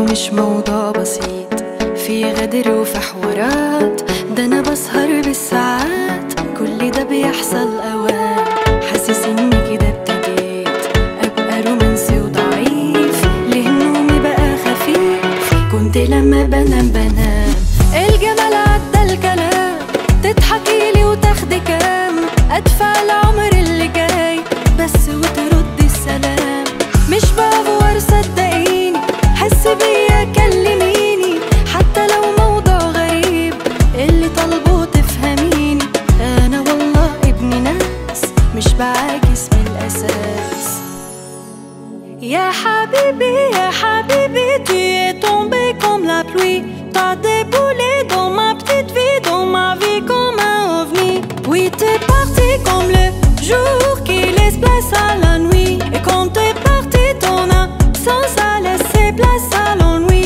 مش موضوع بسيط في غدر وفي حوارات ده انا بسهر بالساعات كل ده بيحصل اوقات حاسس اني كده ابتديت ابقى رومانسي وضعيف ليه نومي بقى خفيف كنت لما بنام بنام الجمال عدى الكلام تضحكيلي وتاخدي كام ادفع العمر اللي جاي بس وتردي السلام مش بافور صدقيني حس بيا كلميني حتى لو موضوع غريب اللي طالبه تفهميني انا والله ابن ناس مش بعاكس من الاساس يا حبيبي يا حبيبي tu es tombé comme la pluie T'as déboulé dans ma petite vie, dans ma vie comme un ovni Oui t'es parti comme le jour qui laisse place à la nuit Et quand t'es parti ton absence a laissé place à l'ennui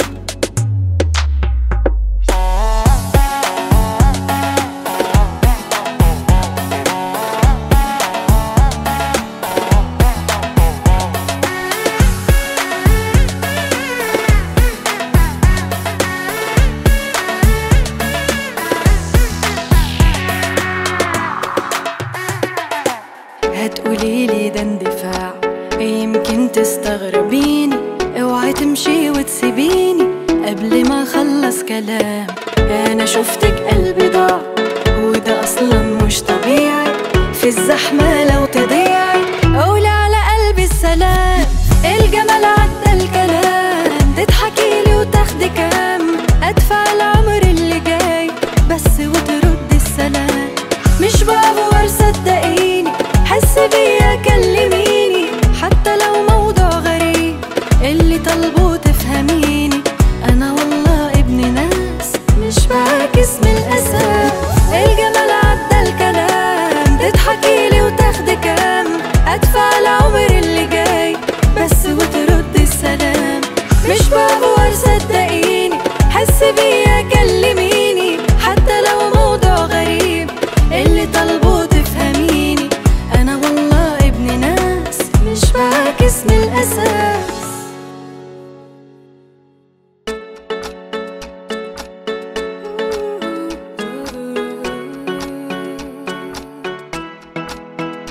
هتقولي لي ده اندفاع يمكن تستغربيني اوعي تمشي وتسيبيني قبل ما اخلص كلام انا شفتك قلبي ضاع وده اصلا مش طبيعي في الزحمه لو تضيعي قولي على قلبي السلام الجمال عدى الكلام تضحكيلي وتاخدي كام ادفع العمر اللي جاي بس وتردي السلام مش بافور صدقيني حس بيا كلميني حتى لو موضوع غريب اللي طالبه تفهميني انا والله ابن ناس مش بعاكس من الاساس الجمال عدى الكلام تضحكيلي وتاخدي كام ادفع العمر اللي جاي بس وتردي السلام مش بافور صدقيني حس بيا كلميني حتى لو موضوع غريب اللي طالبه تفهميني انا والله ابن ناس مش بعاكس من الاساس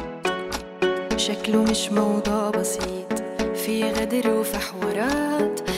شكله مش موضوع بسيط في غدر وفي حوارات